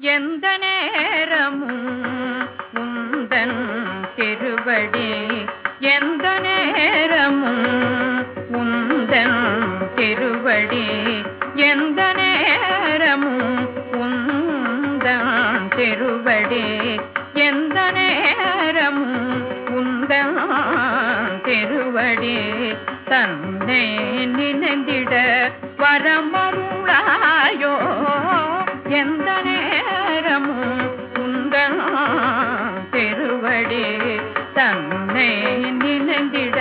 எந்த நேரமும் உந்தன் திருவடி எந்த நேரமும் உந்தன் திருவடி எந்த நேரமும் உந்தன் திருவடி எந்த நேரமும் உந்தன் திருவடி தன்னை நினைந்திட வரமருளாயோ எந்த நேரமும் உந்தன் திருவடி தன்னை நினைந்திட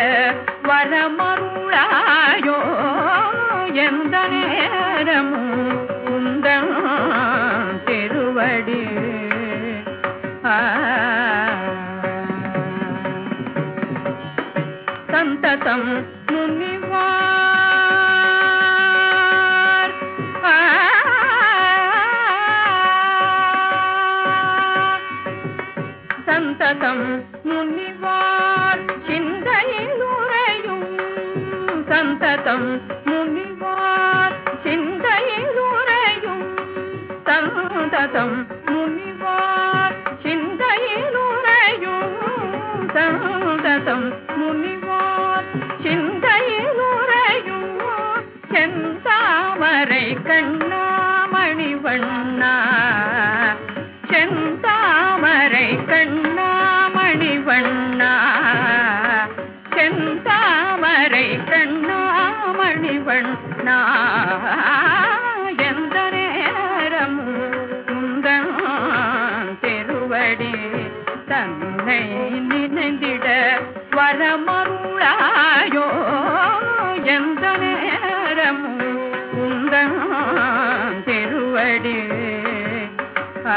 வரமருளாயோ எந்த நேரமும் உந்தன் திருவடி ஆ சந்ததம் முனிவார் ஆ. சந்ததம் முனிவார் சிந்தையில் உறையும் சந்ததம் முனிவார் சிந்தையில் உறையும் சந்ததம் முனிவார் சிந்தையில் உறையும் சந்ததம் முனிவார் சிந்தையில் உறையும் செந்தாமரை கண்ணாமணி வண்ணா செந்தாமரை கண்ணாமணி வண்ணா செந்தாமரை கண்ணாமணி வண்ணா எந்த நேரமும் உந்தன் திருவடி தன்னை நினைந்திட வரமருளாயோ எந்த நேரமும் உந்தன் திருவடி ஆ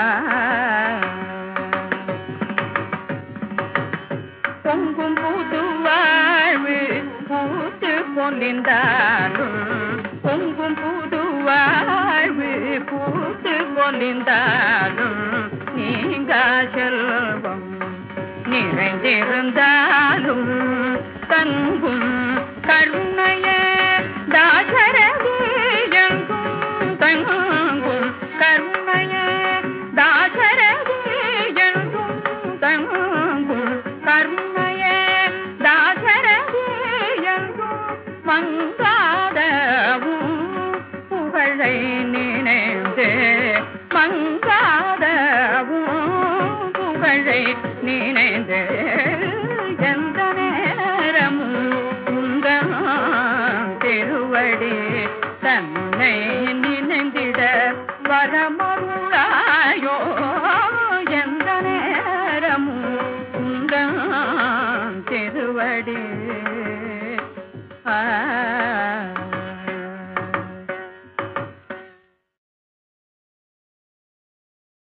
பொங்கும் புது வாழ்வு பூத்து பொலிந்தாலும் பொங்கும் புது வாழ்வு பூத்து பொலிந்தாலும் நீங்கா செல்வம் நிறைந்திருந்தாலும் தங்கும் கருணைய தாசரதி எங்கும் தங்கும் கருணைய தாசரதி எங்கும் தங்கும் கருணைய தாசரதி எங்கும் மங்காதவும் புகழை நினைந்து மங்காதவும் புகழை நினைந்து எந்த நேரமும் உந்தன் திருவடி தன்னை நினைந்திட வரமருளாயோ எந்த நேரமும் உந்தன் திருவடி ஆ